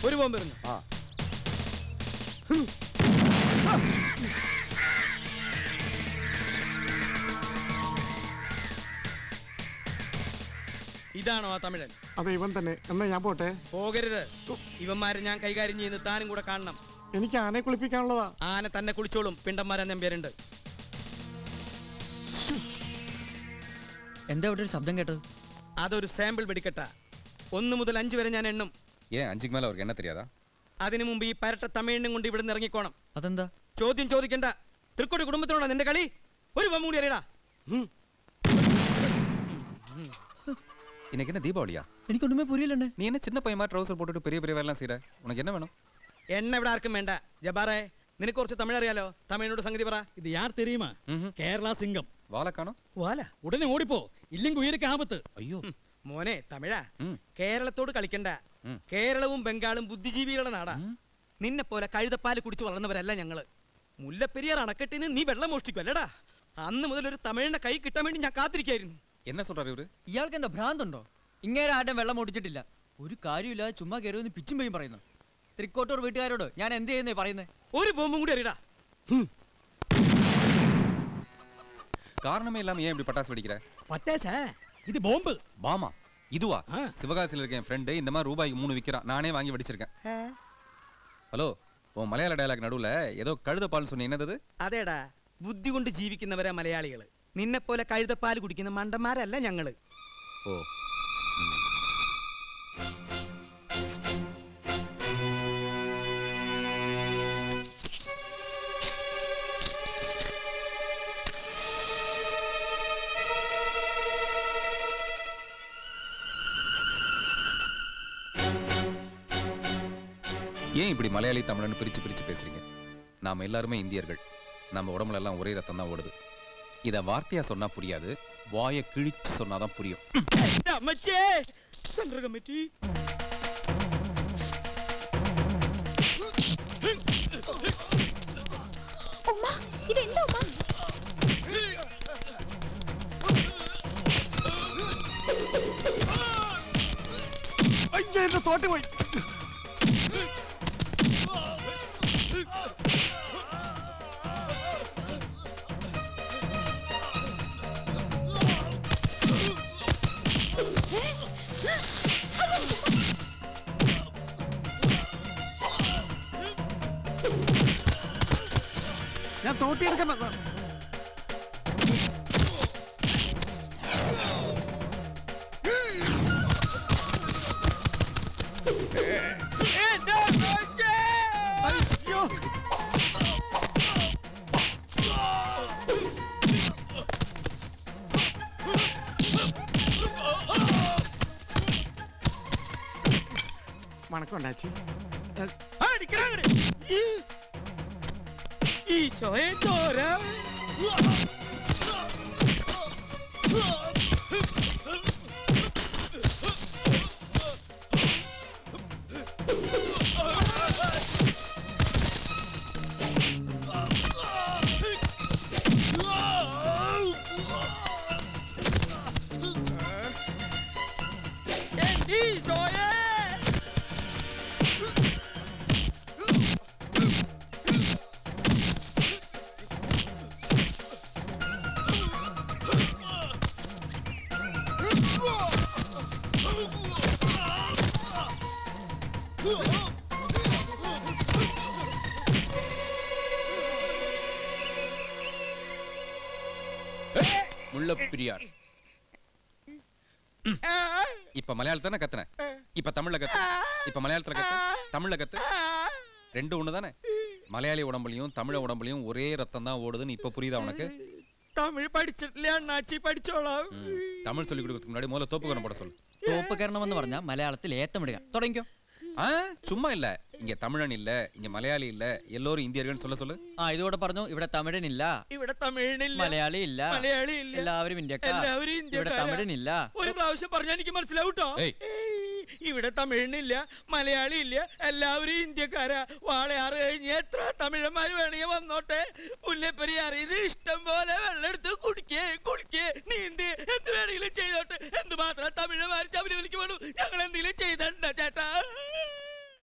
ഒരു ബോംബ് എറിഞ്ഞു ആ ഇതാണോ ആ തമിഴൻ അതെ ഇവൻ തന്നെ എന്നാ ഞാൻ പോട്ടെ പോകരുത് ഇവന്മാരെ ഞാൻ കൈകാര്യം ചെയ്യുന്നത് താനും കൂടെ കാണണം എനിക്ക് ആനയെ കുളിപ്പിക്കാനുള്ളതാ ആന തന്നെ കുളിച്ചോളും പിണ്ടന്മാരെ നമ്പ്യാരുണ്ട് എന്താ ഇവിടെ ഒരു ശബ്ദം കേട്ടത് അതൊരു സാമ്പിൾ വെടിക്കട്ട ഒന്ന് മുതൽ അഞ്ച് വരെ ഞാൻ എണ്ണും ஏன் அஞ்சுக்கு மேல அவருக்கு என்ன தெரியாதா അതിനു മുമ്പ് ഈ പരട്ട തമിഴിനും കൊണ്ട് ഇവിടുന്ന് ഇറങ്ങിക്കോണം അതെന്താ ചോദ്യം ചോദിക്കണ്ട തൃക്കോടി കുടുംബത്തിനോടാ നിന്റെ കളി ഒരു ബൊമ്മ കൂടി അറിയടാ இன்னைக்கு என்ன தீபாவளியா എനിക്കൊന്നുമേ പുരിയില്ലണ്ടേ நீ என்ன சின்ன பையன் மாதிரி ட்ரௌசர் போட்டுட்டு பெரிய பெரிய வேலைலாம் செய்யற உனக்கு என்ன வேணும் എണ്ണ ഇവിടെ ആർക്കും വേണ്ട ജബാറേ നിനക്ക് കുറച്ച് തമിഴ് അറിയാലോ തമിഴിനോട് സംഗതി പറ இது யார் தெரியுமா ம்ஹும். கேரளா சிங்கம் வாழை காணோம் വാല உடனே ஓடிப்போ இல்லைங்க உயிருக்கு ஆபத்து ஐயோ മോനെ തമിഴാ ഉം. കേരളത്തോട് കളിക്കണ്ട ഉം. കേരളവും ബംഗാളും ബുദ്ധിജീവികളുടെ നാടാ നിന്നെ പോലെ കഴുതപ്പാല് കുടിച്ച് വളർന്നവരല്ല ഞങ്ങള് മുല്ലപ്പെരിയാർ അണക്കെട്ടിൽ നിന്ന് നീ വെള്ളം മോഷ്ടിക്കും അല്ലടാ അന്ന് മുതൽ ഒരു തമിഴിന്റെ കൈ കിട്ടാൻ വേണ്ടി ഞാൻ കാത്തിരിക്കായിരുന്നു என்ன சொல்றாரு இவரு ഇയാൾക്ക് എന്താ ഭ്രാന്തുണ്ടോ ഇങ്ങേരെ ആരുടെ വെള്ളം ഓടിച്ചിട്ടില്ല ഒരു കാര്യമില്ല ചുമ്മാ കയറി പിച്ചും പെയ്യും പറയുന്നു തൃക്കോട്ടൂർ വീട്ടുകാരോട് ഞാൻ എന്ത് ചെയ്യുന്നേ പറയുന്നേ ഒരു ബോംബും കൂടി അറിയടാ காரணமே இல்லாம ஏன் இப்படி பட்டாசு வெடிக்கிற பட்டாசா இது பாம்பு பாமா இதுவா ஆ. சிவகாசியில் இருக்க என் ஃப்ரெண்டு இந்த மாதிரி ரூபாய்க்கு மூணு விற்கிறான் நானே வாங்கி வெடிச்சிருக்கேன் ஹலோ உன் மலையாள டயலாக் நடுவுல ஏதோ கழுத பால்னு சொன்னீங்க என்னது അതേടാ ബുദ്ധി കൊണ്ട് ജീവിക്കുന്നവരാ മലയാളികള് നിന്നെ പോലെ കഴുതപ്പാല് കുടിക്കുന്ന മണ്ടന്മാരല്ല ഞങ്ങള് ஓ ஏன் இப்படி மலையாளி தமிழன்னு பிரிச்சு பிரிச்சு பேசுறீங்க நாம எல்லாருமே இந்தியர்கள் நம்ம உடம்புல எல்லாம் ஒரே ரத்தம் தான் ஓடுது இத வார்த்தையா சொன்னா புரியாது வாயை கிழிச்சு சொன்னாதான் புரியும் എന്റെ അമ്മച്ചേ സെൻട്രൽ കമ്മിറ്റി ഉമ്മ ഇതെന്താ ഉമ്മ അയ്യോ എന്റെ തോട്ടി പോയി ഞാൻ തോട്ടിയെടുക്കാൻ വന്നതാ. എന്റെ അമ്മച്ചേ അയ്യോ വണക്കമുണ്ടാച്ചി അടിക്കടാ അങ്ങട്. ഈ ഈശോയെ ചോര എന്റെ ഈശോയെ முள்ளப்பிரியார் இப்ப மலையாளத்தானே கத்துன இப்ப தமிழ்ல கத்து இப்ப மலையாளத்துல கத்து தமிழ்ல கத்து ரெண்டும் ஒண்ணுதானே மலையாளி உடம்புலயும் தமிழ உடம்புலயும் ஒரே ரத்தம் தான் ஓடுதுன்னு இப்ப புரியுதா உனக்கு തമിഴ് പഠിച്ചിട്ടില്ല അണ്ണാച്ചി പഠിച്ചോളാം ம். தமிழ் சொல்லி கொடுக்கறதுக்கு முன்னாடி முதல்ல தோப்புக்கரணம் போட சொல்லு തോപ്പ് കയറണമെന്ന് പറഞ്ഞാൽ മലയാളത്തിൽ ഏത്തമിടുക തുടങ്ങിക്കോ ஆ சும்மா இல்ல இங்க தமிழன் இல்ல இங்க மலையாளி இல்ல எல்லோரும் இந்தியர்கள் சொல்ல சொல்லு ആ ഇതോടെ പറഞ്ഞു ഇവിടെ തമിഴനില്ല ഇവിടെ തമിഴിനില്ല മലയാളി ഇല്ല മലയാളി ഇല്ല എല്ലാവരും ഇന്ത്യക്കാർ എല്ലാവരും ഇവിടെ ഇന്ത്യക്കാരാ. തമിഴനില്ല ഒരു പ്രാവശ്യം പറഞ്ഞാൽ എനിക്ക് മനസ്സിലാവും ട്ടോ. ഏയ്. ഏയ്, ഇവിടെ തമിഴിനില്ല മലയാളി ഇല്ല എല്ലാവരും ഇന്ത്യക്കാരാ വാളയാറ് കഴിഞ്ഞ് എത്ര തമിഴന്മാര് വേണമെങ്കിൽ വന്നോട്ടെ മുല്ലപ്പെരിയാർ ഇത് ഇഷ്ടം പോലെ വെള്ളം എടുത്ത് കുടിക്കേ കുളിക്കേ നീന്തി എന്ത് വേണമെങ്കിലും ചെയ്തോട്ടെ എന്ത് മാത്രം തമിഴന്മാർ ശബരിമലയ്ക്ക് വേണം ഞങ്ങൾ എന്തെങ്കിലും ചെയ്തണ്ട ചേട്ടാ